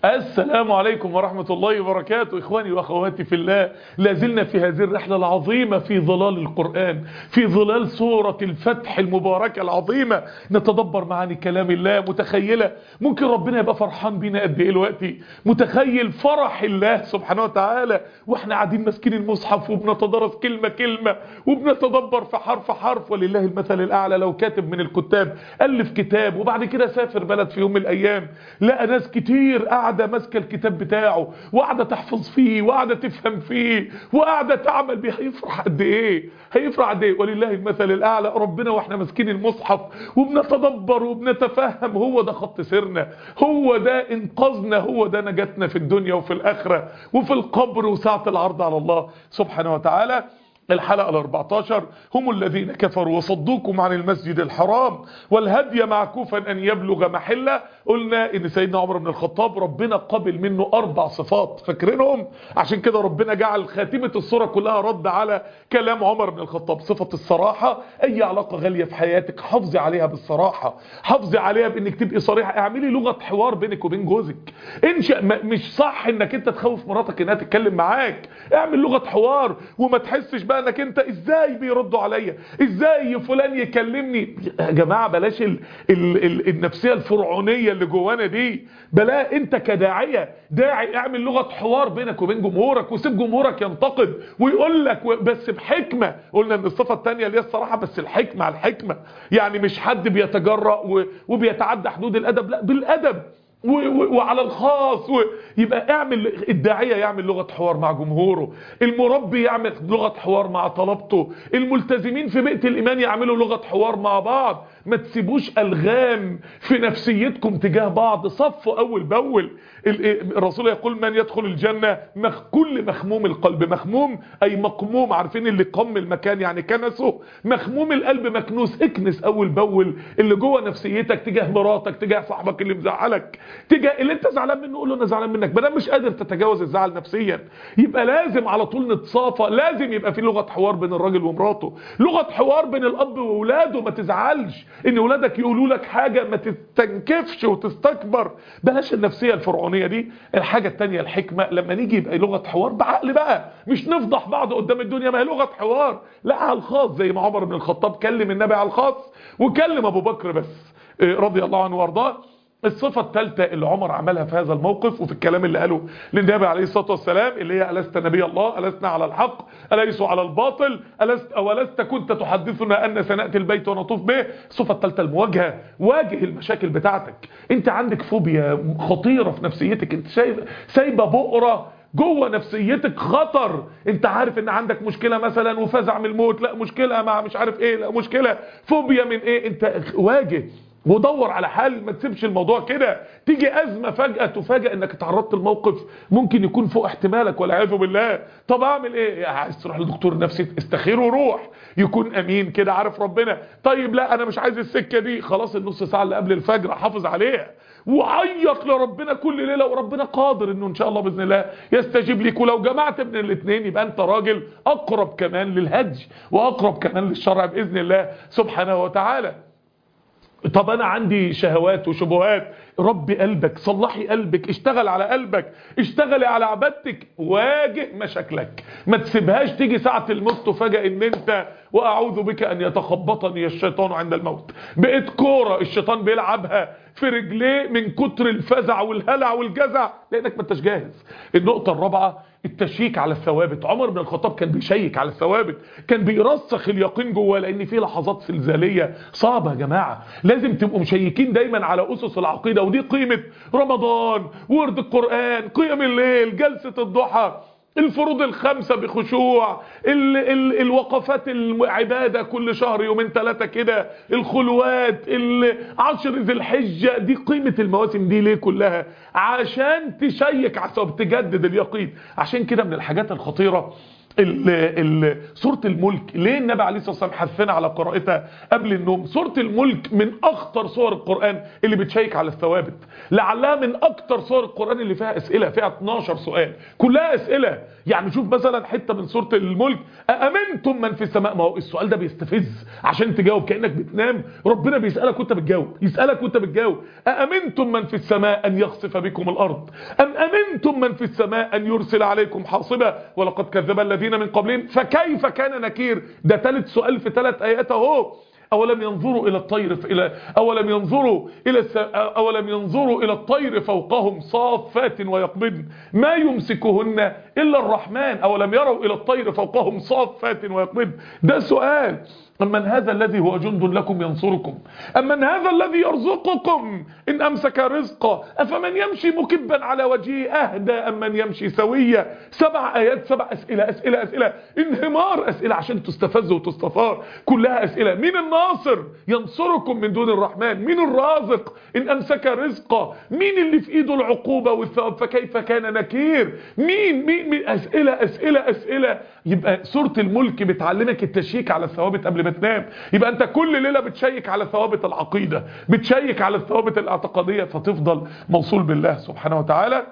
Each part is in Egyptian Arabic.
السلام عليكم ورحمة الله وبركاته إخواني وأخواتي في الله لازلنا في هذه الرحلة العظيمة في ظلال القرآن في ظلال سورة الفتح المباركة العظيمة نتدبر معاني كلام الله متخيلة ممكن ربنا يبقى فرحان بينا قد إيه دلوقتي متخيل فرح الله سبحانه وتعالى وإحنا قاعدين ماسكين المصحف وبنتدرس كلمة كلمة وبنتدبر في حرف حرف ولله المثل الأعلى لو كاتب من الكتاب ألف كتاب وبعد كده سافر بلد في يوم من الأيام لقى ناس كتير قاعدة ماسكة الكتاب بتاعه وقاعدة تحفظ فيه وقاعدة تفهم فيه وقاعدة تعمل بيه هيفرح قد ايه هيفرح قد ايه ولله المثل الأعلى ربنا واحنا ماسكين المصحف وبنتدبر وبنتفهم هو ده خط سيرنا هو ده انقاذنا هو ده نجاتنا في الدنيا وفي الآخرة وفي القبر وساعة العرض على الله سبحانه وتعالى الحلقة ال14 هم الذين كفروا وصدوكم عن المسجد الحرام والهدي معكوفا أن يبلغ محلة قلنا ان سيدنا عمر بن الخطاب ربنا قبل منه أربع صفات فاكرينهم عشان كده ربنا جعل خاتمة الصورة كلها رد على كلام عمر بن الخطاب صفة الصراحة أي علاقة غالية في حياتك حافظي عليها بالصراحة حافظي عليها بانك تبقي صريحة اعملي لغة حوار بينك وبين جوزك انشأ مش صح انك انت تخوف مراتك انها تتكلم معاك اعمل لغة حوار وما تحسش بقى انك انت ازاي بيردوا عليا ازاي فلان يكلمني يا جماعة بلاش ال ال ال النفسية الفرعونية اللي جوانا دي بلا انت كداعية داعي اعمل لغة حوار بينك وبين جمهورك وسيب جمهورك ينتقد ويقول لك بس بحكمة قلنا ان الصفة التانية اللي هي الصراحة بس الحكمة على الحكمة يعني مش حد بيتجرأ وبيتعدى حدود الادب لا بالادب وعلى الخاص يبقى اعمل الداعية يعمل لغة حوار مع جمهوره المربي يعمل لغة حوار مع طلبته الملتزمين في بيئة الإيمان يعملوا لغة حوار مع بعض ما تسيبوش ألغام في نفسيتكم تجاه بعض صفوا أول بأول الرسول يقول من يدخل الجنة مخ كل مخموم القلب مخموم أي مقموم عارفين اللي قم المكان يعني كنسه مخموم القلب مكنوس اكنس أول بأول اللي جوه نفسيتك تجاه مراتك تجاه صاحبك اللي مزعلك تجاه اللي انت زعلان منه قول له انا زعلان منك بدل مش قادر تتجاوز الزعل نفسيا يبقى لازم على طول نتصافى لازم يبقى في لغه حوار بين الراجل ومراته لغه حوار بين الاب واولاده ما تزعلش ان اولادك يقولوا لك حاجه ما تستنكفش وتستكبر بلاش النفسيه الفرعونيه دي الحاجه الثانيه الحكمه لما نيجي يبقى لغه حوار بعقل بقى مش نفضح بعض قدام الدنيا ما هي لغه حوار لا على الخاص زي ما عمر بن الخطاب كلم النبي على الخاص وكلم ابو بكر بس رضي الله عنه وارضاه الصفة الثالثة اللي عمر عملها في هذا الموقف وفي الكلام اللي قاله للنبي عليه الصلاة والسلام اللي هي ألست نبي الله ألسنا على الحق أليسوا على الباطل ألست أو ألست كنت تحدثنا أن سنأتي البيت ونطوف به الصفة الثالثة المواجهة واجه المشاكل بتاعتك انت عندك فوبيا خطيرة في نفسيتك انت سايبة بؤرة جوه نفسيتك خطر انت عارف ان عندك مشكلة مثلا وفزع من الموت لا مشكلة مع مش عارف ايه لا مشكلة فوبيا من ايه انت واجه ودور على حل ما تسيبش الموضوع كده تيجي ازمه فجاه تفاجئ انك اتعرضت لموقف ممكن يكون فوق احتمالك والعياذ بالله طب اعمل ايه عايز تروح لدكتور نفسي استخيره وروح يكون امين كده عارف ربنا طيب لا انا مش عايز السكه دي خلاص النص ساعه اللي قبل الفجر حافظ عليها وعيط لربنا كل ليله وربنا قادر انه ان شاء الله باذن الله يستجيب لك ولو جمعت بين الاثنين يبقى انت راجل اقرب كمان للهدي واقرب كمان للشرع باذن الله سبحانه وتعالى طب انا عندي شهوات وشبهات ربي قلبك صلحي قلبك اشتغل على قلبك اشتغلي على عبادتك واجه مشاكلك ما تسيبهاش تيجي ساعة الموت تفاجئ ان انت واعوذ بك ان يتخبطني الشيطان عند الموت بقيت كورة الشيطان بيلعبها في رجليه من كتر الفزع والهلع والجزع لانك ما انتش جاهز النقطة الرابعة التشيك على الثوابت عمر بن الخطاب كان بيشيك على الثوابت كان بيرسخ اليقين جواه لان في لحظات زلزاليه صعبه يا جماعه لازم تبقوا مشيكين دايما على اسس العقيده ودي قيمه رمضان ورد القران قيام الليل جلسه الضحى الفروض الخمسة بخشوع ال ال الوقفات العبادة كل شهر يومين ثلاثة كده الخلوات عشر ذي الحجة دي قيمة المواسم دي ليه كلها عشان تشيك عصب تجدد اليقين عشان كده من الحاجات الخطيرة ال ال سورة الملك ليه النبي عليه الصلاة والسلام حثنا على قراءتها قبل النوم سورة الملك من أخطر سور القرآن اللي بتشيك على الثوابت لعلها من أكتر سور القرآن اللي فيها أسئلة فيها 12 سؤال كلها أسئلة يعني شوف مثلا حتة من سورة الملك أأمنتم من في السماء ما هو السؤال ده بيستفز عشان تجاوب كأنك بتنام ربنا بيسألك وانت بتجاوب يسألك وانت بتجاوب أأمنتم من في السماء أن يخسف بكم الأرض أم أمنتم من في السماء أن يرسل عليكم حاصبا ولقد كذب الذين من قبلهم فكيف كان نكير ده ثالث سؤال في ثلاث آيات اهو أولم ينظروا إلى الطير إلى أولم ينظروا إلى الس... أولم ينظروا إلى الطير فوقهم صافات ويقبضن ما يمسكهن إلا الرحمن أولم يروا إلى الطير فوقهم صافات ويقبضن ده سؤال أمن هذا الذي هو جند لكم ينصركم أمن هذا الذي يرزقكم إن أمسك رزقه أفمن يمشي مكبا على وجهه أهدى أم من يمشي سويا سبع آيات سبع أسئلة أسئلة أسئلة انهمار أسئلة عشان تستفز وتستثار كلها أسئلة مين الناصر ينصركم من دون الرحمن مين الرازق إن أمسك رزقه مين اللي في إيده العقوبة والثواب فكيف كان نكير مين مين, مين أسئلة أسئلة أسئلة يبقى سورة الملك بتعلمك التشيك على الثوابت قبل ما تنام يبقى انت كل ليلة بتشيك على ثوابت العقيدة بتشيك على الثوابت الاعتقادية فتفضل موصول بالله سبحانه وتعالى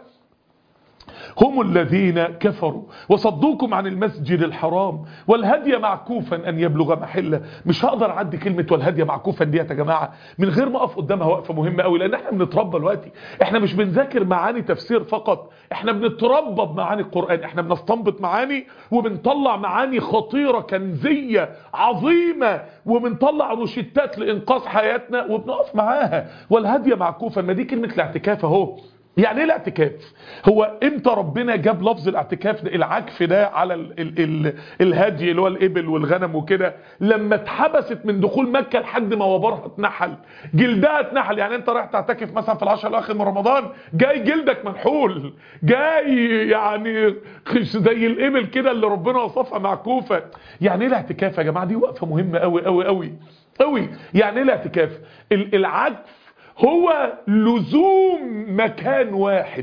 هم الذين كفروا وصدوكم عن المسجد الحرام والهدي معكوفا أن يبلغ محله مش هقدر أعدي كلمة والهدي معكوفا دي يا جماعة من غير ما أقف قدامها وقفة مهمة قوي لأن احنا بنتربى دلوقتي احنا مش بنذاكر معاني تفسير فقط احنا بنتربى بمعاني القرآن احنا بنستنبط معاني وبنطلع معاني خطيرة كنزية عظيمة وبنطلع روشتات لإنقاذ حياتنا وبنقف معاها والهدي معكوفا ما دي كلمة الاعتكاف اهو يعني ايه الاعتكاف هو امتى ربنا جاب لفظ الاعتكاف ده العكف ده على ال ال ال الهدي اللي هو الابل والغنم وكده لما اتحبست من دخول مكة لحد ما وبرها اتنحل جلدها اتنحل يعني انت رايح تعتكف مثلا في العشر الاخر من رمضان جاي جلدك منحول جاي يعني زي الابل كده اللي ربنا وصفها معكوفة يعني ايه الاعتكاف يا جماعة دي وقفة مهمة قوي قوي قوي قوي يعني ايه الاعتكاف العكف هو لزوم مكان واحد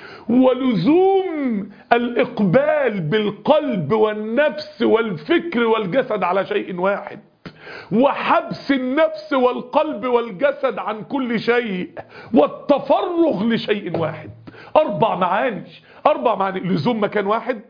ولزوم الإقبال بالقلب والنفس والفكر والجسد على شيء واحد وحبس النفس والقلب والجسد عن كل شيء والتفرغ لشيء واحد أربع معاني أربع معاني لزوم مكان واحد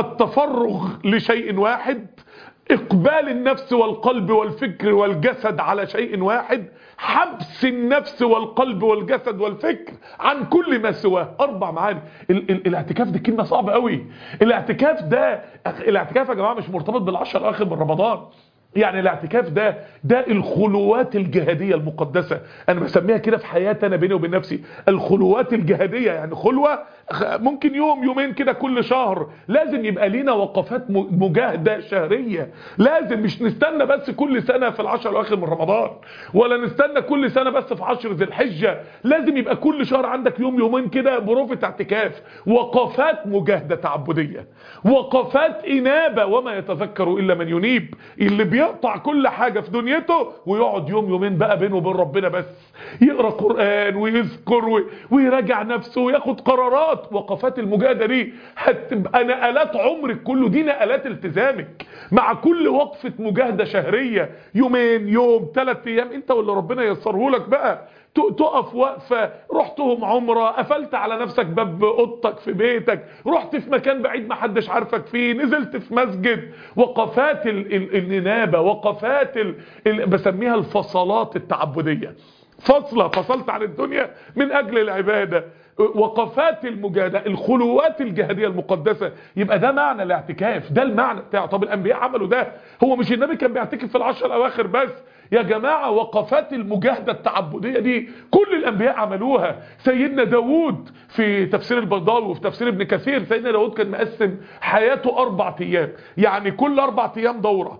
التفرغ لشيء واحد إقبال النفس والقلب والفكر والجسد على شيء واحد حبس النفس والقلب والجسد والفكر عن كل ما سواه أربع معاني ال ال الاعتكاف دي كلمة صعبة قوي الاعتكاف ده الاعتكاف يا جماعة مش مرتبط بالعشر الآخر من رمضان يعني الاعتكاف ده ده الخلوات الجهادية المقدسة انا بسميها كده في حياتي انا بيني وبين نفسي الخلوات الجهادية يعني خلوة ممكن يوم يومين كده كل شهر لازم يبقى لينا وقفات مجاهدة شهرية لازم مش نستنى بس كل سنة في العشر الاواخر من رمضان ولا نستنى كل سنة بس في عشر ذي الحجة لازم يبقى كل شهر عندك يوم يومين كده بروفة اعتكاف وقفات مجاهدة تعبدية وقفات انابة وما يتذكر الا من ينيب اللي بيقطع كل حاجة في دنيته ويقعد يوم يومين بقى بينه وبين ربنا بس يقرأ قرآن ويذكر ويراجع نفسه وياخد قرارات وقفات المجاهدة دي هتبقى نقلات عمرك كله دي نقلات التزامك مع كل وقفة مجاهدة شهرية يومين يوم ثلاث ايام انت واللي ربنا ييسره لك بقى تقف وقفة رحتهم عمرة قفلت على نفسك باب اوضتك في بيتك رحت في مكان بعيد ما حدش عارفك فيه نزلت في مسجد وقفات ال ال الننابة وقفات ال ال بسميها الفصلات التعبدية فصلة فصلت عن الدنيا من اجل العبادة وقفات المجاهدة الخلوات الجهادية المقدسة يبقى ده معنى الاعتكاف ده المعنى بتاعه طب الانبياء عملوا ده هو مش النبي كان بيعتكف في العشر الاواخر بس يا جماعة وقفات المجاهدة التعبدية دي كل الانبياء عملوها سيدنا داود في تفسير البيضاوي وفي تفسير ابن كثير سيدنا داود كان مقسم حياته اربع ايام يعني كل اربع ايام دورة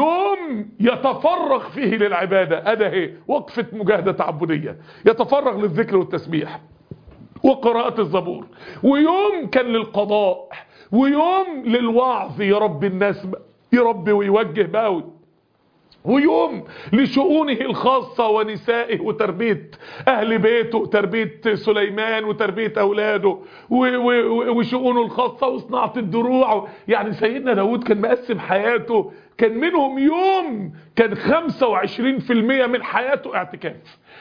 يوم يتفرغ فيه للعبادة ادا اهي وقفة مجاهدة تعبدية يتفرغ للذكر والتسبيح وقراءة الزبور ويوم كان للقضاء ويوم للوعظ يا رب الناس يا رب ويوجه بقى ويوم لشؤونه الخاصة ونسائه وتربية أهل بيته وتربية سليمان وتربية أولاده وشؤونه الخاصة وصناعة الدروع يعني سيدنا داود كان مقسم حياته كان منهم يوم كان 25% من حياته اعتكاف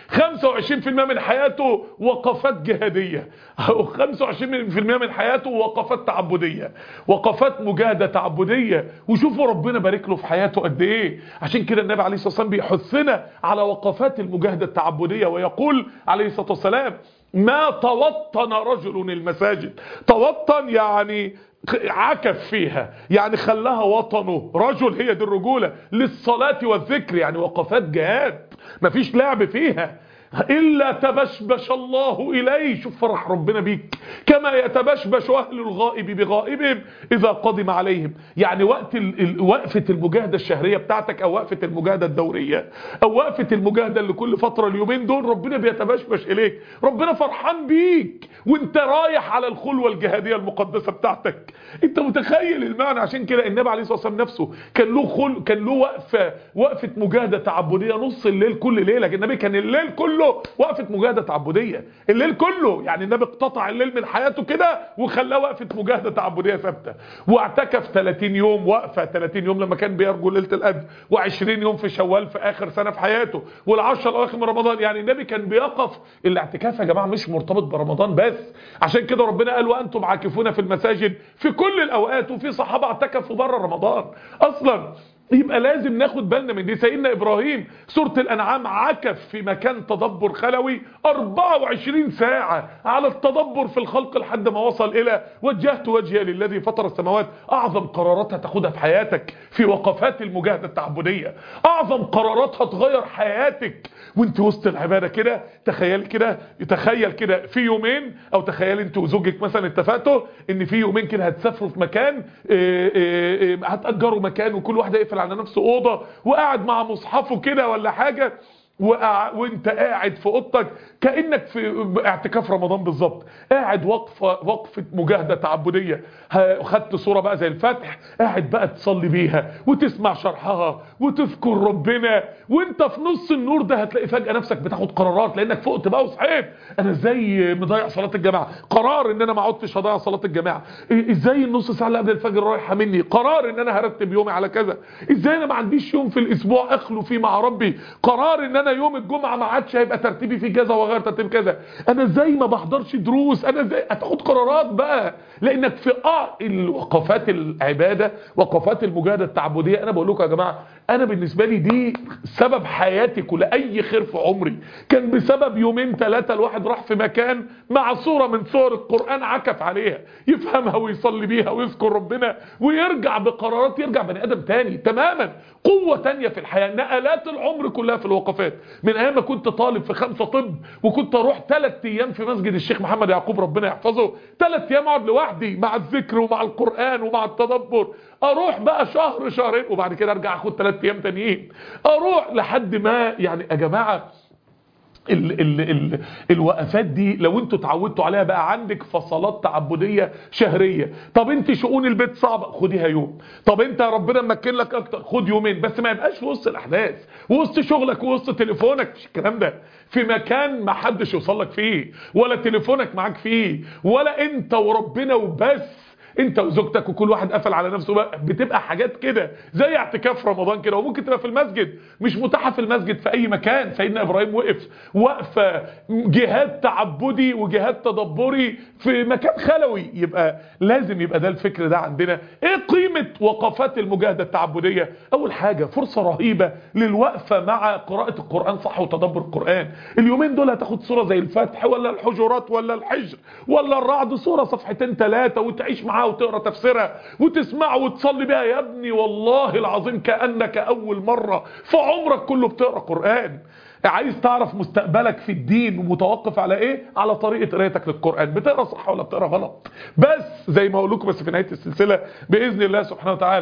25% من حياته وقفات جهادية 25% من حياته وقفات تعبدية وقفات مجاهدة تعبدية وشوفوا ربنا بارك له في حياته قد ايه عشان كده النبي عليه الصلاة والسلام بيحثنا على وقفات المجاهدة التعبدية ويقول عليه الصلاة والسلام ما توطن رجل المساجد توطن يعني عكف فيها يعني خلاها وطنه رجل هي دي الرجولة للصلاة والذكر يعني وقفات جهاد مفيش لعب فيها إلا تبشبش الله إليه شوف فرح ربنا بيك كما يتبشبش أهل الغائب بغائبهم إذا قدم عليهم يعني وقت ال... ال... وقفة المجاهدة الشهرية بتاعتك أو وقفة المجاهدة الدورية أو وقفة المجاهدة اللي كل فترة اليومين دول ربنا بيتبشبش إليك ربنا فرحان بيك وانت رايح على الخلوة الجهادية المقدسة بتاعتك انت متخيل المعنى عشان كده النبي عليه الصلاة والسلام نفسه كان له خل... كان له وقفة وقفة مجاهدة تعبدية نص الليل كل ليلة النبي كان الليل كله وقفة مجاهدة تعبدية الليل كله يعني النبي اقتطع الليل من حياته كده وخلاه وقفة مجاهدة تعبدية ثابتة واعتكف 30 يوم وقفة 30 يوم لما كان بيرجو ليلة القدر و20 يوم في شوال في اخر سنة في حياته والعشر الاواخر من رمضان يعني النبي كان بيقف الاعتكاف يا جماعة مش مرتبط برمضان بس عشان كده ربنا قال وانتم عاكفون في المساجد في كل الاوقات وفي صحابة اعتكفوا بره رمضان اصلا يبقى لازم ناخد بالنا من دي سيدنا ابراهيم سورة الانعام عكف في مكان تدبر خلوي 24 ساعة على التدبر في الخلق لحد ما وصل الى وجهت وجهي للذي فطر السماوات اعظم قرارات هتاخدها في حياتك في وقفات المجاهدة التعبدية اعظم قرارات هتغير حياتك وانت وسط العبادة كده تخيل كده تخيل كده في يومين او تخيل انت وزوجك مثلا اتفقتوا ان في يومين كده هتسافروا في مكان اه اه اه هتأجروا مكان وكل واحد يقفل على نفسه اوضه وقاعد مع مصحفه كده ولا حاجه وقع... وانت قاعد في اوضتك كانك في اعتكاف رمضان بالظبط قاعد وقفه وقفه مجاهده تعبديه خدت صوره بقى زي الفتح قاعد بقى تصلي بيها وتسمع شرحها وتذكر ربنا وانت في نص النور ده هتلاقي فجاه نفسك بتاخد قرارات لانك فقت بقى وصحيت انا ازاي مضيع صلاه الجماعه قرار ان انا ما عدتش هضيع صلاه الجماعه ازاي النص ساعه اللي قبل الفجر رايحه مني قرار ان انا هرتب يومي على كذا ازاي انا ما عنديش يوم في الاسبوع اخلو فيه مع ربي قرار ان انا يوم الجمعه ما عادش هيبقى ترتيبي في كذا وغير ترتيب كذا انا ازاي ما بحضرش دروس انا ازاي هتاخد قرارات بقى لانك في اه الوقفات العباده وقفات المجاهده التعبديه انا بقول لكم يا جماعه انا بالنسبه لي دي سبب حياتي كل اي خير في عمري كان بسبب يومين ثلاثه الواحد راح في مكان مع صوره من صور القران عكف عليها يفهمها ويصلي بيها ويذكر ربنا ويرجع بقرارات يرجع بني ادم تاني تماما قوه تانية في الحياه نقلات العمر كلها في الوقفات من ايام ما كنت طالب في خمسة طب وكنت اروح ثلاث ايام في مسجد الشيخ محمد يعقوب ربنا يحفظه ثلاث ايام اقعد لوحدي مع الذكر ومع القران ومع التدبر اروح بقى شهر شهرين وبعد كده ارجع اخد ثلاث ايام تانيين اروح لحد ما يعني يا جماعه ال ال ال الوقفات دي لو انتوا اتعودتوا عليها بقى عندك فصلات تعبدية شهرية طب انت شؤون البيت صعبة خديها يوم طب انت ربنا مكن لك اكتر خد يومين بس ما يبقاش في وسط الاحداث وسط شغلك وسط تليفونك مش الكلام ده في مكان ما حدش يوصل لك فيه ولا تليفونك معاك فيه ولا انت وربنا وبس انت وزوجتك وكل واحد قفل على نفسه بقى بتبقى حاجات كده زي اعتكاف رمضان كده وممكن تبقى في المسجد مش متاحه في المسجد في اي مكان سيدنا ابراهيم وقف وقفه جهاد تعبدي وجهاد تدبري في مكان خلوي يبقى لازم يبقى ده الفكر ده عندنا ايه قيمه وقفات المجاهده التعبديه اول حاجه فرصه رهيبه للوقفه مع قراءه القران صح وتدبر القران اليومين دول هتاخد صوره زي الفتح ولا الحجرات ولا الحجر ولا الرعد صوره صفحتين ثلاثه وتعيش معاها وتقرا تفسيرها وتسمع وتصلي بيها يا ابني والله العظيم كانك اول مره في عمرك كله بتقرا قران عايز تعرف مستقبلك في الدين ومتوقف على ايه على طريقه قرايتك للقران بتقرا صح ولا بتقرا غلط بس زي ما اقول لكم بس في نهايه السلسله باذن الله سبحانه وتعالى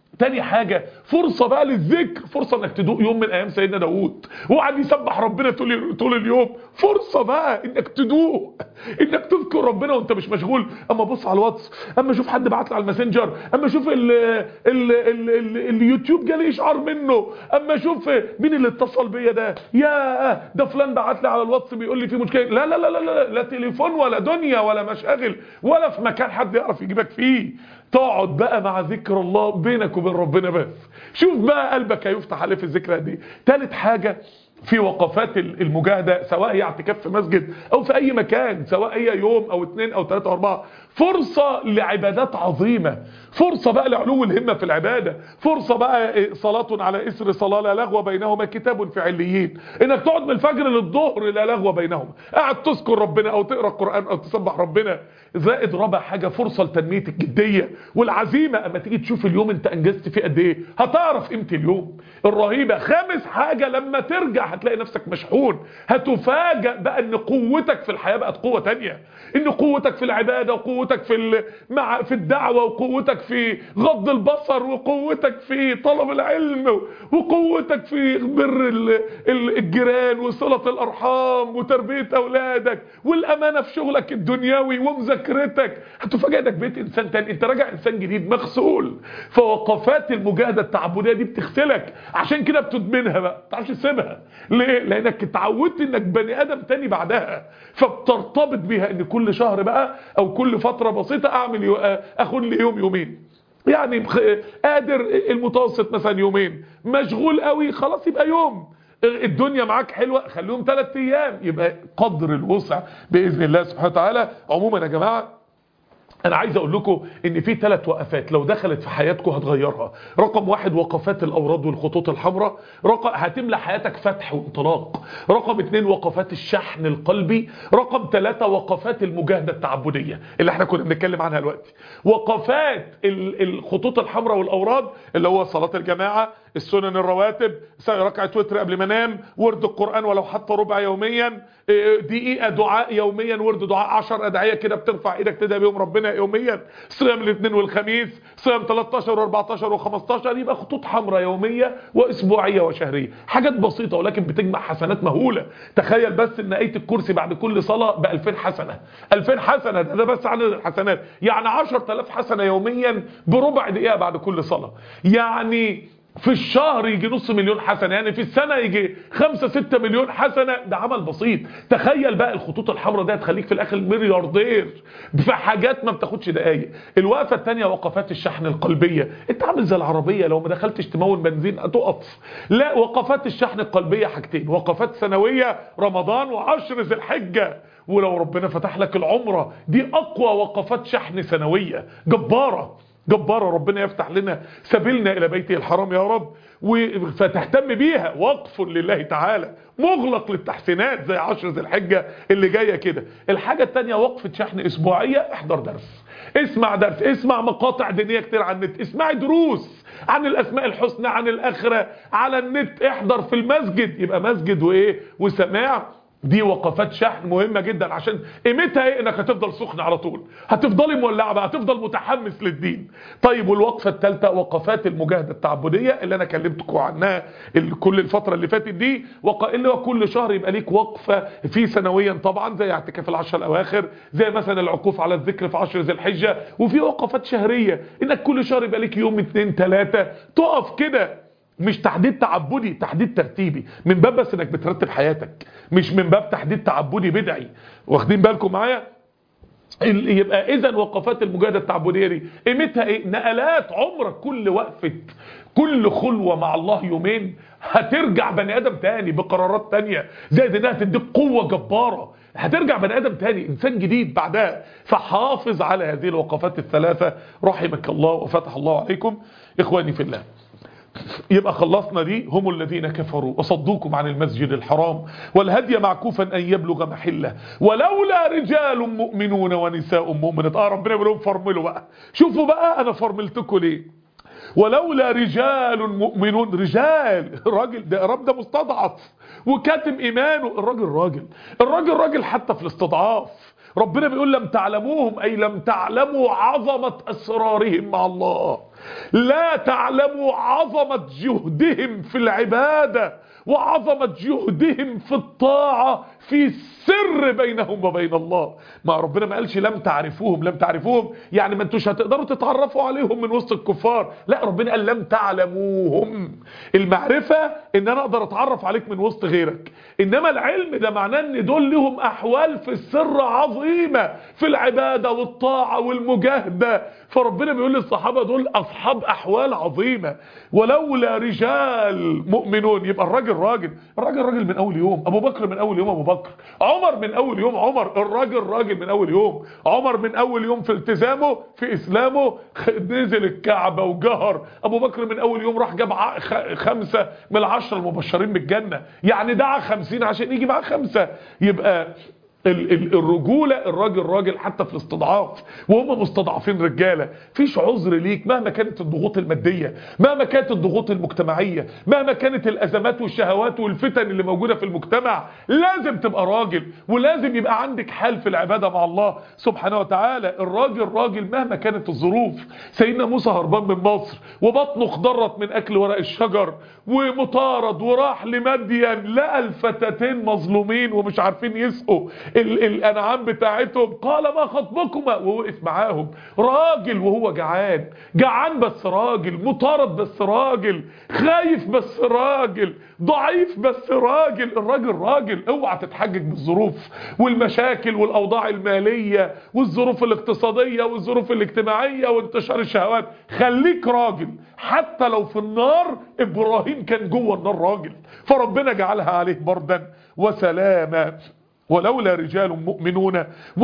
تاني حاجة فرصة بقى للذكر فرصة انك تدوق يوم من ايام سيدنا داود وقعد يسبح ربنا طول طول اليوم فرصة بقى انك تدوق انك تذكر ربنا وانت مش مشغول اما بص على الواتس اما اشوف حد بعت لي على الماسنجر اما اشوف ال ال ال ال اليوتيوب جالي اشعار منه اما اشوف مين اللي اتصل بيا ده يا ده فلان بعت لي على الواتس بيقول لي في مشكلة لا لا لا لا لا, لا تليفون ولا دنيا ولا مشاغل ولا في مكان حد يعرف يجيبك فيه تقعد بقى مع ذكر الله بينك وبين ربنا بس شوف بقى قلبك هيفتح عليه في الذكرى دي تالت حاجة في وقفات المجاهدة سواء هي اعتكاف في مسجد او في اي مكان سواء هي يوم او اتنين او تلاتة او اربعة فرصة لعبادات عظيمة فرصة بقى لعلو الهمة في العبادة فرصة بقى صلاة على اسر صلاة لا لغو بينهما كتاب في عليين انك تقعد من الفجر للظهر لا لغو بينهما قاعد تذكر ربنا او تقرأ القرآن او تسبح ربنا زائد رابع حاجة فرصة لتنمية الجدية والعزيمة اما تيجي تشوف اليوم انت انجزت فيه قد ايه هتعرف قيمة اليوم الرهيبة خامس حاجة لما ترجع هتلاقي نفسك مشحون هتفاجأ بقى ان قوتك في الحياة بقت قوة تانية ان قوتك في العبادة وقوتك في مع في الدعوة وقوتك في غض البصر وقوتك في طلب العلم وقوتك في بر الجيران وصلة الارحام وتربية اولادك والامانة في شغلك الدنيوي ومذاكرتك هتفاجئ انك بقيت انسان تاني انت راجع انسان جديد مغسول فوقفات المجاهدة التعبدية دي بتغسلك عشان كده بتدمنها بقى ما تعرفش تسيبها ليه لانك اتعودت انك بني ادم تاني بعدها فبترتبط بيها ان كل شهر بقى او كل فترة بسيطة اعمل يو... اخد لي يوم يومين يعني قادر المتوسط مثلا يومين مشغول قوي خلاص يبقى يوم الدنيا معاك حلوة خليهم ثلاث ايام يبقى قدر الوسع باذن الله سبحانه وتعالى عموما يا جماعه انا عايز اقول لكم ان في ثلاث وقفات لو دخلت في حياتكم هتغيرها رقم واحد وقفات الاوراد والخطوط الحمراء رقم هتملى حياتك فتح وانطلاق رقم اتنين وقفات الشحن القلبي رقم ثلاثة وقفات المجاهدة التعبدية اللي احنا كنا بنتكلم عنها دلوقتي وقفات الخطوط الحمراء والاوراد اللي هو صلاة الجماعة السنن الرواتب ركعة وتر قبل ما انام ورد القرآن ولو حتى ربع يوميا دقيقة دعاء يوميا ورد دعاء 10 ادعية كده بترفع ايدك تدعي بيهم ربنا يوميا صيام الاثنين والخميس صيام 13 و14 و15 يبقى خطوط حمراء يومية واسبوعية وشهرية حاجات بسيطة ولكن بتجمع حسنات مهولة تخيل بس ان اية الكرسي بعد كل صلاة ب 2000 حسنة 2000 حسنة ده, ده بس عدد الحسنات يعني 10000 حسنة يوميا بربع دقيقة بعد كل صلاة يعني في الشهر يجي نص مليون حسنة يعني في السنة يجي خمسة ستة مليون حسنة ده عمل بسيط تخيل بقى الخطوط الحمراء دي هتخليك في الاخر ملياردير في حاجات ما بتاخدش دقايق الوقفة التانية وقفات الشحن القلبية انت عامل زي العربية لو ما دخلتش تمون بنزين هتقف لا وقفات الشحن القلبية حاجتين وقفات سنوية رمضان وعشر ذي الحجة ولو ربنا فتح لك العمرة دي اقوى وقفات شحن سنوية جبارة جبارة ربنا يفتح لنا سبيلنا إلى بيته الحرام يا رب فتهتم بيها وقف لله تعالى مغلق للتحسينات زي عشر ذي الحجة اللي جاية كده الحاجة التانية وقفة شحن أسبوعية احضر درس اسمع درس اسمع مقاطع دينية كتير على النت اسمعي دروس عن الأسماء الحسنى عن الآخرة على النت احضر في المسجد يبقى مسجد وإيه وسماع دي وقفات شحن مهمة جدا عشان قيمتها ايه انك هتفضل سخن على طول هتفضلي مولعة بقى هتفضل متحمس للدين طيب والوقفة الثالثة وقفات المجاهدة التعبدية اللي انا كلمتكم عنها كل الفترة اللي فاتت دي وق... اللي هو كل شهر يبقى ليك وقفة في سنويا طبعا زي اعتكاف العشر الاواخر زي مثلا العكوف على الذكر في عشر ذي الحجة وفي وقفات شهرية انك كل شهر يبقى ليك يوم اتنين تلاتة تقف كده مش تحديد تعبدي تحديد ترتيبي من باب بس انك بترتب حياتك مش من باب تحديد تعبدي بدعي واخدين بالكم معايا يبقى اذا وقفات المجاهده التعبديه دي قيمتها ايه نقلات عمرك كل وقفه كل خلوه مع الله يومين هترجع بني ادم تاني بقرارات تانية زائد انها تديك قوه جباره هترجع بني ادم تاني انسان جديد بعدها فحافظ على هذه الوقفات الثلاثه رحمك الله وفتح الله عليكم اخواني في الله يبقى خلصنا دي هم الذين كفروا وصدوكم عن المسجد الحرام والهدي معكوفا أن يبلغ محله ولولا رجال مؤمنون ونساء مؤمنات اه ربنا بيقول لهم فرملوا بقى شوفوا بقى انا فرملتكم ليه ولولا رجال مؤمنون رجال الراجل ده رب ده مستضعف وكاتم ايمانه الراجل راجل الراجل راجل حتى في الاستضعاف ربنا بيقول لم تعلموهم اي لم تعلموا عظمة اسرارهم مع الله لا تعلموا عظمة جهدهم في العبادة وعظمة جهدهم في الطاعة في السر بينهم وبين الله ما ربنا ما قالش لم تعرفوهم لم تعرفوهم يعني ما انتوش هتقدروا تتعرفوا عليهم من وسط الكفار لا ربنا قال لم تعلموهم المعرفة ان انا اقدر اتعرف عليك من وسط غيرك انما العلم ده معناه ان دول لهم احوال في السر عظيمة في العبادة والطاعة والمجاهدة فربنا بيقول للصحابة دول اصحاب احوال عظيمة ولولا رجال مؤمنون يبقى الراجل راجل الراجل راجل من اول يوم ابو بكر من اول يوم ابو بكر عمر من اول يوم عمر الراجل راجل من اول يوم عمر من اول يوم في التزامه في اسلامه نزل الكعبة وجهر ابو بكر من اول يوم راح جاب خمسة من العشرة المبشرين بالجنة يعني دعا خمسين عشان يجي معاه خمسة يبقى ال ال الرجولة الراجل راجل حتى في الاستضعاف وهم مستضعفين رجالة فيش عذر ليك مهما كانت الضغوط المادية مهما كانت الضغوط المجتمعية مهما كانت الأزمات والشهوات والفتن اللي موجودة في المجتمع لازم تبقى راجل ولازم يبقى عندك حال في العبادة مع الله سبحانه وتعالى الراجل راجل مهما كانت الظروف سيدنا موسى هربان من مصر وبطنه اخضرت من أكل ورق الشجر ومطارد وراح لمدين لقى الفتاتين مظلومين ومش عارفين يسقوا الانعام بتاعتهم قال ما خطبكما ووقف معاهم راجل وهو جعان جعان بس راجل مطارد بس راجل خايف بس راجل ضعيف بس راجل الراجل راجل اوعى تتحجج بالظروف والمشاكل والاوضاع المالية والظروف الاقتصادية والظروف الاجتماعية وانتشار الشهوات خليك راجل حتى لو في النار ابراهيم كان جوه النار راجل فربنا جعلها عليه بردا وسلاما ولولا رجال مؤمنون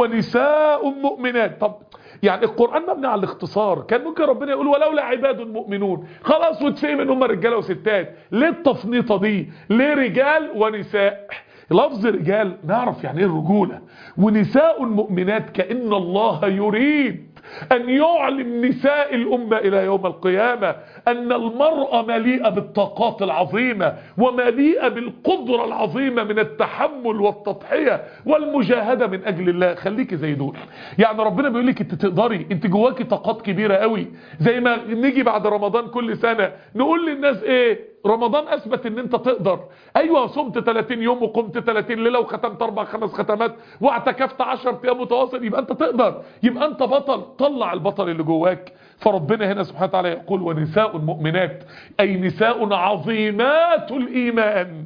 ونساء مؤمنات طب يعني القرآن مبني على الاختصار كان ممكن ربنا يقول ولولا عباد مؤمنون خلاص وتفهم ان هم رجاله وستات ليه التفنيطه دي ليه رجال ونساء لفظ رجال نعرف يعني ايه الرجوله ونساء مؤمنات كأن الله يريد أن يعلم نساء الأمة إلى يوم القيامة أن المرأة مليئة بالطاقات العظيمة ومليئة بالقدرة العظيمة من التحمل والتضحية والمجاهدة من أجل الله خليك زي دول يعني ربنا بيقول لك انت تقدري انت جواكي طاقات كبيرة قوي زي ما نيجي بعد رمضان كل سنة نقول للناس ايه رمضان اثبت ان انت تقدر ايوه صمت 30 يوم وقمت 30 ليله وختمت اربع خمس ختمات واعتكفت 10 ايام متواصل يبقى انت تقدر يبقى انت بطل طلع البطل اللي جواك فربنا هنا سبحانه وتعالى يقول ونساء مؤمنات اي نساء عظيمات الايمان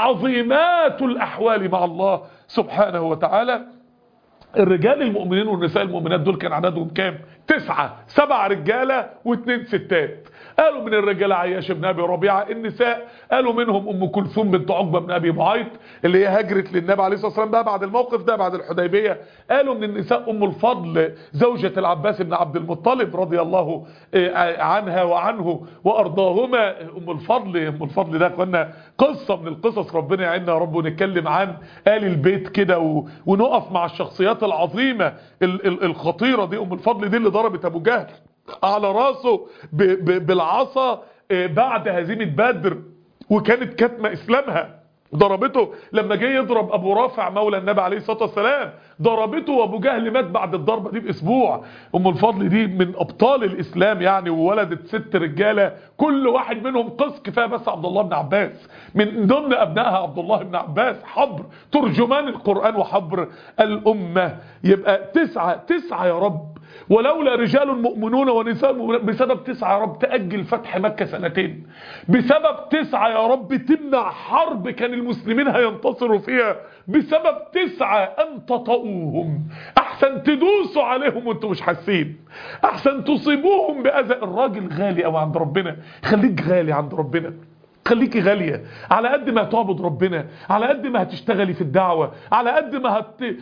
عظيمات الاحوال مع الله سبحانه وتعالى الرجال المؤمنين والنساء المؤمنات دول كان عددهم كام تسعة سبع رجالة واثنين ستات قالوا من الرجال عياش بن ابي ربيعه النساء قالوا منهم ام كلثوم بنت عقبه بن ابي معيط اللي هي هاجرت للنبي عليه الصلاه والسلام بقى بعد الموقف ده بعد الحديبيه قالوا من النساء ام الفضل زوجة العباس بن عبد المطلب رضي الله عنها وعنه وارضاهما ام الفضل ام الفضل ده كنا قصه من القصص ربنا يعيننا يا رب ونتكلم عن آل البيت كده ونقف مع الشخصيات العظيمه الخطيره دي ام الفضل دي اللي ضربت ابو جهل على راسه ب ب بالعصا بعد هزيمة بدر وكانت كتمة اسلامها ضربته لما جه يضرب ابو رافع مولى النبي عليه الصلاه والسلام ضربته وابو جهل مات بعد الضربه دي باسبوع ام الفضل دي من ابطال الاسلام يعني وولدت ست رجاله كل واحد منهم قص كفايه بس عبد الله بن عباس من ضمن ابنائها عبد الله بن عباس حبر ترجمان القران وحبر الامه يبقى تسعه تسعه يا رب ولولا رجال مؤمنون ونساء مؤمنون بسبب تسعة يا رب تأجل فتح مكة سنتين بسبب تسعة يا رب تمنع حرب كان المسلمين هينتصروا فيها بسبب تسعة أن تطؤوهم أحسن تدوسوا عليهم وانتم مش حاسين أحسن تصيبوهم بأذى الراجل غالي أو عند ربنا خليك غالي عند ربنا هتخليكي غالية على قد ما هتعبد ربنا على قد ما هتشتغلي في الدعوة على قد ما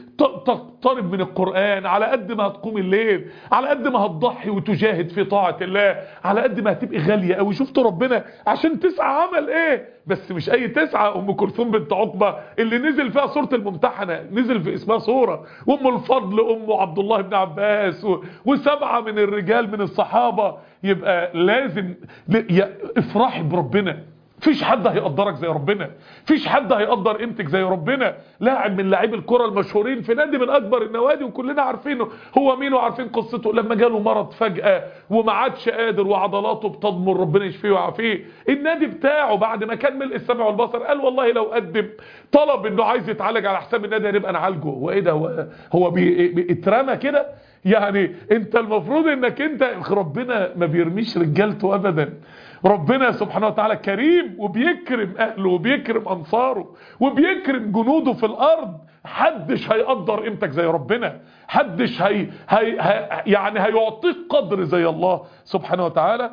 هتقترب من القرآن على قد ما هتقوم الليل على قد ما هتضحي وتجاهد في طاعة الله على قد ما هتبقي غالية قوي شفت ربنا عشان تسعى عمل ايه بس مش اي تسعة ام كلثوم بنت عقبة اللي نزل فيها سورة الممتحنة نزل في اسمها سورة وام الفضل ام عبد الله بن عباس و... وسبعة من الرجال من الصحابة يبقى لازم ل... افرحي بربنا فيش حد هيقدرك زي ربنا فيش حد هيقدر قيمتك زي ربنا لاعب من لاعبي الكره المشهورين في نادي من اكبر النوادي وكلنا عارفينه هو مين وعارفين قصته لما جاله مرض فجاه وما عادش قادر وعضلاته بتضمر ربنا يشفيه ويعافيه النادي بتاعه بعد ما كان ملء السمع والبصر قال والله لو قدم طلب انه عايز يتعالج على حساب النادي هنبقى نعالجه وايه ده هو هو بيترمى كده يعني انت المفروض انك انت ربنا ما بيرميش رجالته ابدا ربنا سبحانه وتعالى كريم وبيكرم اهله وبيكرم انصاره وبيكرم جنوده في الارض حدش هيقدر قيمتك زي ربنا حدش هي, هي, هي يعني هيعطيك قدر زي الله سبحانه وتعالى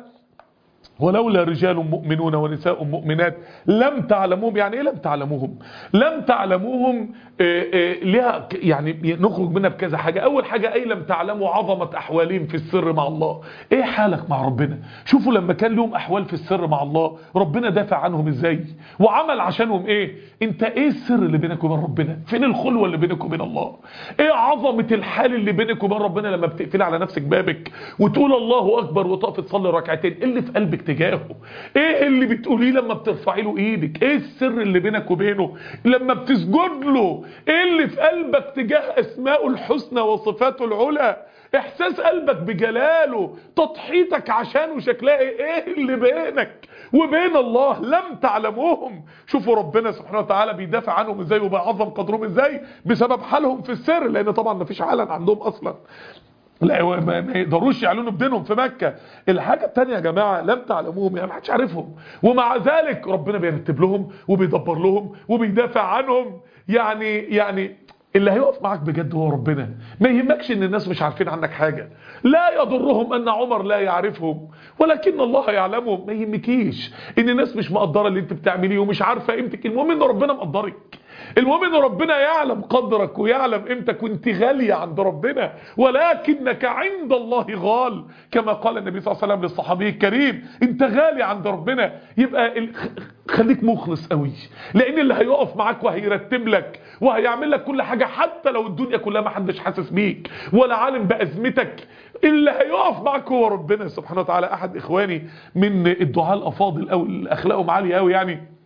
ولولا رجال مؤمنون ونساء مؤمنات لم تعلموهم يعني ايه لم تعلموهم لم تعلموهم آآ آآ لها يعني نخرج منها بكذا حاجة اول حاجة اي لم تعلموا عظمة احوالهم في السر مع الله ايه حالك مع ربنا شوفوا لما كان لهم احوال في السر مع الله ربنا دافع عنهم ازاي وعمل عشانهم ايه انت ايه السر اللي بينك وبين ربنا فين الخلوة اللي بينك وبين الله ايه عظمة الحال اللي بينك وبين ربنا لما بتقفل على نفسك بابك وتقول الله اكبر وتقف تصلي ركعتين ايه اللي في قلبك تجاهه ايه اللي بتقوليه لما بترفعي له ايدك ايه السر اللي بينك وبينه لما بتسجد له ايه اللي في قلبك تجاه اسماءه الحسنى وصفاته العلى احساس قلبك بجلاله تضحيتك عشانه شكلها ايه اللي بينك وبين الله لم تعلموهم شوفوا ربنا سبحانه وتعالى بيدافع عنهم ازاي وبيعظم قدرهم ازاي بسبب حالهم في السر لان طبعا مفيش علن عندهم اصلا لا ما يقدروش يعلنوا بدينهم في مكة الحاجة التانية يا جماعة لم تعلموهم يعني ما حدش عارفهم ومع ذلك ربنا بيرتب لهم وبيدبر لهم وبيدافع عنهم يعني يعني اللي هيقف معاك بجد هو ربنا ما يهمكش ان الناس مش عارفين عنك حاجة لا يضرهم ان عمر لا يعرفهم ولكن الله يعلمهم ما يهمكيش ان الناس مش مقدرة اللي انت بتعمليه ومش عارفة قيمتك المهم ان ربنا مقدرك المهم ان ربنا يعلم قدرك ويعلم قيمتك وانت غالية عند ربنا ولكنك عند الله غال كما قال النبي صلى الله عليه وسلم للصحابي الكريم انت غالي عند ربنا يبقى خليك مخلص قوي لان اللي هيقف معاك وهيرتب لك وهيعمل لك كل حاجة حتى لو الدنيا كلها ما حدش حاسس بيك ولا عالم بأزمتك اللي هيقف معاك هو ربنا سبحانه وتعالى احد اخواني من الدعاء الافاضل او اخلاقهم عالية قوي يعني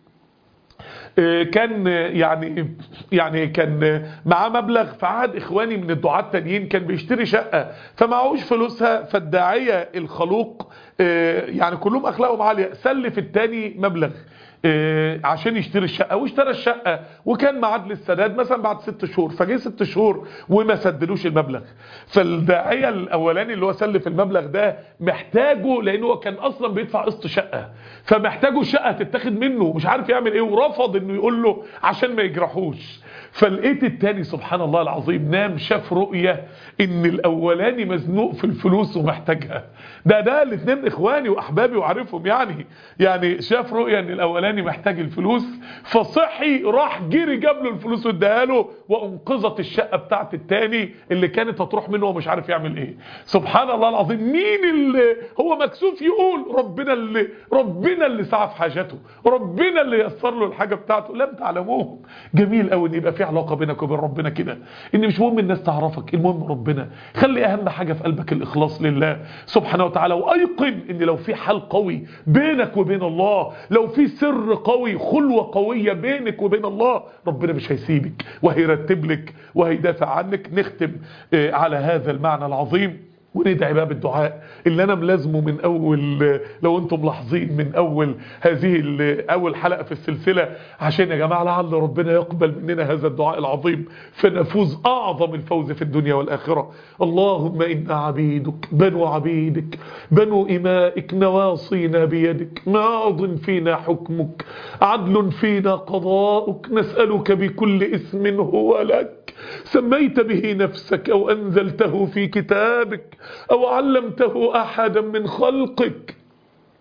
كان يعني يعني كان معاه مبلغ فعاد اخواني من الدعاة التانيين كان بيشتري شقة فمعهوش فلوسها فالداعية الخلوق يعني كلهم اخلاقهم عالية سلف التاني مبلغ عشان يشتري الشقة واشترى الشقة وكان معاد للسداد مثلا بعد ست شهور فجه ست شهور وما سدلوش المبلغ فالداعية الاولاني اللي هو سلف المبلغ ده محتاجه لانه هو كان اصلا بيدفع قسط شقة فمحتاجه شقة تتاخد منه مش عارف يعمل ايه ورفض انه يقول له عشان ما يجرحوش فلقيت التاني سبحان الله العظيم نام شاف رؤية ان الاولاني مزنوق في الفلوس ومحتاجها ده ده الاثنين اخواني واحبابي وعارفهم يعني يعني شاف رؤية ان الاولاني محتاج الفلوس فصحي راح جري جاب له الفلوس واداها له وانقذت الشقة بتاعت التاني اللي كانت هتروح منه ومش عارف يعمل ايه سبحان الله العظيم مين اللي هو مكسوف يقول ربنا اللي ربنا اللي سعى في حاجته ربنا اللي يسر له الحاجة بتاعته لم تعلموهم جميل قوي ان يبقى في علاقة بينك وبين ربنا كده ان مش مهم الناس تعرفك المهم ربنا خلي اهم حاجة في قلبك الاخلاص لله سبحانه وتعالى وايقن ان لو في حال قوي بينك وبين الله لو في سر قوي خلوة قوية بينك وبين الله ربنا مش هيسيبك وهيرتب لك وهيدافع عنك نختم على هذا المعنى العظيم وندعي بقى بالدعاء اللي انا ملازمه من اول لو انتم ملاحظين من اول هذه اول حلقة في السلسلة عشان يا جماعة لعل ربنا يقبل مننا هذا الدعاء العظيم فنفوز اعظم الفوز في الدنيا والاخرة اللهم انا عبيدك بنو عبيدك بنو امائك نواصينا بيدك ماض فينا حكمك عدل فينا قضاؤك نسألك بكل اسم هو لك سميت به نفسك أو أنزلته في كتابك أو علمته أحدا من خلقك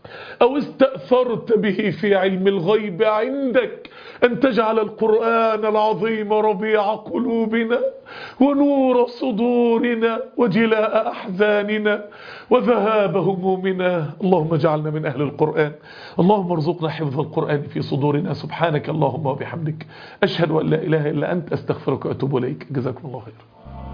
أو استأثرت به في علم الغيب عندك أن تجعل القرآن العظيم ربيع قلوبنا ونور صدورنا وجلاء أحزاننا وذهاب همومنا اللهم اجعلنا من أهل القرآن اللهم ارزقنا حفظ القرآن في صدورنا سبحانك اللهم وبحمدك أشهد أن لا إله إلا أنت أستغفرك وأتوب إليك جزاكم الله خير